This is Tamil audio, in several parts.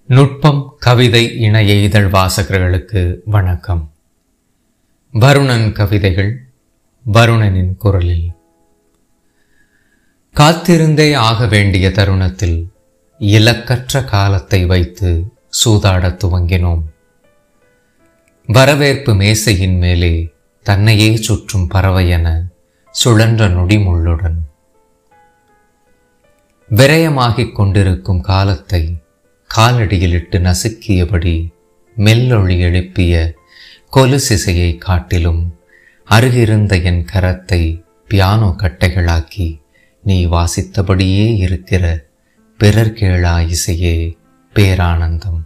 நுட்பம் கவிதை இணைய இதழ் வாசகர்களுக்கு வணக்கம் வருணன் கவிதைகள் வருணனின் குரலில் காத்திருந்தே ஆக வேண்டிய தருணத்தில் இலக்கற்ற காலத்தை வைத்து சூதாடத் துவங்கினோம் வரவேற்பு மேசையின் மேலே தன்னையே சுற்றும் பறவையென சுழன்ற நொடிமுள்ளுடன் விரயமாகிக் கொண்டிருக்கும் காலத்தை காலடியிலிட்டு நசுக்கியபடி மெல்லொளி எழுப்பிய கொலுசிசையை காட்டிலும் அருகிருந்த என் கரத்தை பியானோ கட்டைகளாக்கி நீ வாசித்தபடியே இருக்கிற பிறர் கேளா இசையே பேரானந்தம்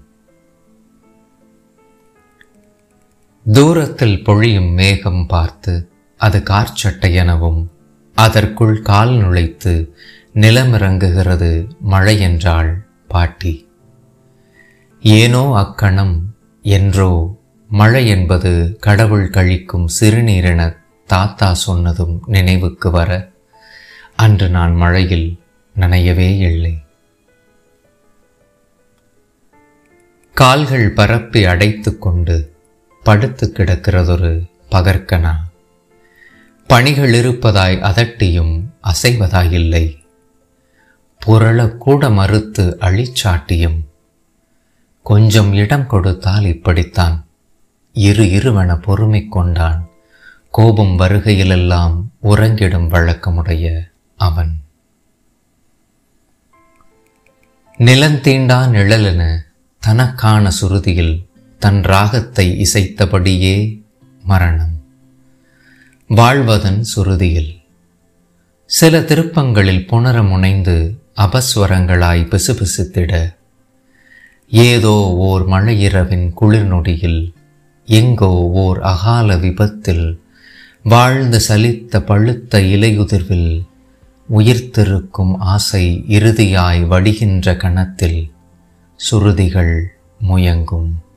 தூரத்தில் பொழியும் மேகம் பார்த்து அது கார்ச்சட்டை எனவும் அதற்குள் கால் நுழைத்து நிலமிறங்குகிறது மழை என்றாள் பாட்டி ஏனோ அக்கணம் என்றோ மழை என்பது கடவுள் கழிக்கும் சிறுநீரென தாத்தா சொன்னதும் நினைவுக்கு வர அன்று நான் மழையில் நனையவே இல்லை கால்கள் பரப்பி அடைத்து கொண்டு படுத்து கிடக்கிறதொரு பகற்கனா பணிகள் இருப்பதாய் அதட்டியும் அசைவதாயில்லை புரளக்கூட மறுத்து அழிச்சாட்டியும் கொஞ்சம் இடம் கொடுத்தால் இப்படித்தான் இரு இருவன பொறுமை கொண்டான் கோபம் வருகையிலெல்லாம் உறங்கிடும் வழக்கமுடைய அவன் நிலந்தீண்டா நிழலென தனக்கான சுருதியில் தன் ராகத்தை இசைத்தபடியே மரணம் வாழ்வதன் சுருதியில் சில திருப்பங்களில் புணர முனைந்து அபஸ்வரங்களாய் பிசுபிசுத்திட ஏதோ ஓர் மழையிரவின் குளிர் நொடியில் எங்கோ ஓர் அகால விபத்தில் வாழ்ந்து சலித்த பழுத்த இலையுதிர்வில் உயிர்த்திருக்கும் ஆசை இறுதியாய் வடிகின்ற கணத்தில் சுருதிகள் முயங்கும்